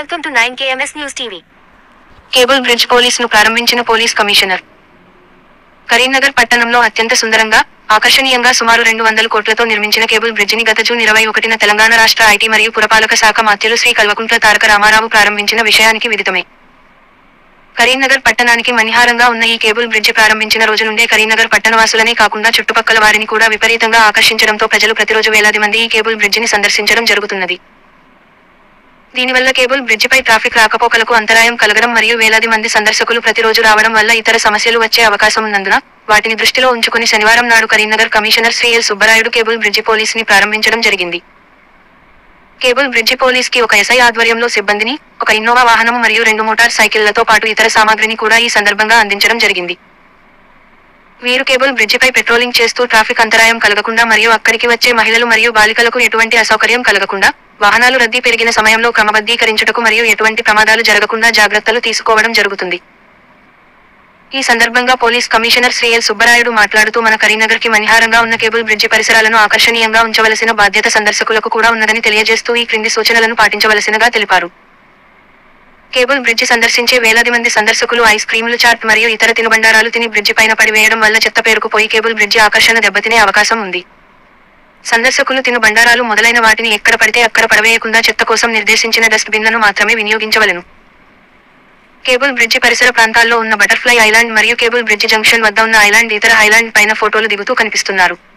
Welcome to 9KMS News TV. Cable bridge పోలీసును ప్రారంభించిన police commissioner Karimnagar పట్టణంలో అత్యంత సుందరంగా ఆకర్షణీయంగా సుమారు రెండు వందల కోట్లతో నిర్మించిన కేబుల్ బ్రిడ్జిని గత జూన్ ఇరవై ఒకటిన తెలంగాణ రాష్ట్ర ఐటీ మరియు పురపాలక శాఖ మాత్యులు శ్రీ కల్వకుంట్ల తారక రామారావు ప్రారంభించిన విషయానికి విదితమే కరీంనగర్ పట్టణానికి మణిహారంగా ఉన్న ఈ కేబుల్ బ్రిడ్జి ప్రారంభించిన రోజు నుండే కరీంనగర్ పట్టణవాసులనే కాకుండా చుట్టుపక్కల వారిని కూడా విపరీతంగా ఆకర్షించడంతో ప్రజలు ప్రతిరోజు వేలాది మంది ఈ కేబుల్ బ్రిడ్జిని సందర్శించడం జరుగుతున్నది దీనివల్ల కేబుల్ బ్రిడ్జిపై ట్రాఫిక్ రాకపోకలకు అంతరాయం కలగడం మరియు వేలాది మంది సందర్శకులు ప్రతిరోజు రావడం వల్ల ఇతర సమస్యలు వచ్చే అవకాశం ఉన్నందున వాటిని దృష్టిలో ఉంచుకుని శనివారం నాడు Karimnagar commissioner Shri L Subbarayudu cable bridge police ని ప్రారంభించడం జరిగింది కేబుల్ బ్రిడ్జి పోలీస్ కి ఒక ఎస్ఐ ఆధ్వర్యంలో సిబ్బందిని ఒక ఇన్నోవా వాహనం మరియు రెండు మోటార్ సైకిళ్లతో పాటు ఇతర సామాగ్రిని కూడా ఈ సందర్భంగా అందించడం జరిగింది వీరు కేబుల్ బ్రిడ్జిపై పెట్రోలింగ్ చేస్తూ ట్రాఫిక్ అంతరాయం కలగకుండా మరియు అక్కడికి వచ్చే మహిళలు మరియు బాలికలకు ఎటువంటి అసౌకర్యం కలగకుండా వాహనాలు రద్దీ పెరిగిన సమయంలో క్రమబద్ధీకరించుటకు మరియు ఎటువంటి ప్రమాదాలు జరగకుండా జాగ్రత్తలు తీసుకోవడం జరుగుతుంది ఈ సందర్భంగా police commissioner Shri L Subbarayudu మాట్లాడుతూ మన కరీంనగర్ కి మణిహారంగా ఉన్న కేబుల్ బ్రిడ్జి పరిసరాలను ఆకర్షణీయంగా ఉంచవలసిన బాధ్యత సందర్శకులకు కూడా ఉన్నదని తెలియజేస్తూ ఈ క్రింది సూచనలను పాటించవలసినగా తెలిపారు కేబుల్ బ్రిడ్జి సందర్శించే వేలాది మంది సందర్శకులు ఐస్ క్రీములు చాట్ మరియు ఇతర తినుబండారాలు తిని బ్రిడ్జి పైన పడివేయడం వల్ల చెత్త పేరుకుపోయి కేబుల్ బ్రిడ్జి ఆకర్షణ దెబ్బతినే అవకాశం ఉంది సందర్శకులు తిను బండారాలు మొదలైన వాటిని ఎక్కడ పడితే అక్కడ పడవేయకుండా చెత్త కోసం నిర్దేశించిన డస్ట్ బిన్లను మాత్రమే వినియోగించవలెను కేబుల్ బ్రిడ్జి పరిసర ప్రాంతాల్లో ఉన్న బటర్ఫ్లై ఐలాండ్ మరియు కేబుల్ బ్రిడ్జి జంక్షన్ వద్ద ఉన్న ఐలాండ్ ఇతర ఐలాండ్ పైన ఫోటోలు దిగుతూ కనిపిస్తున్నారు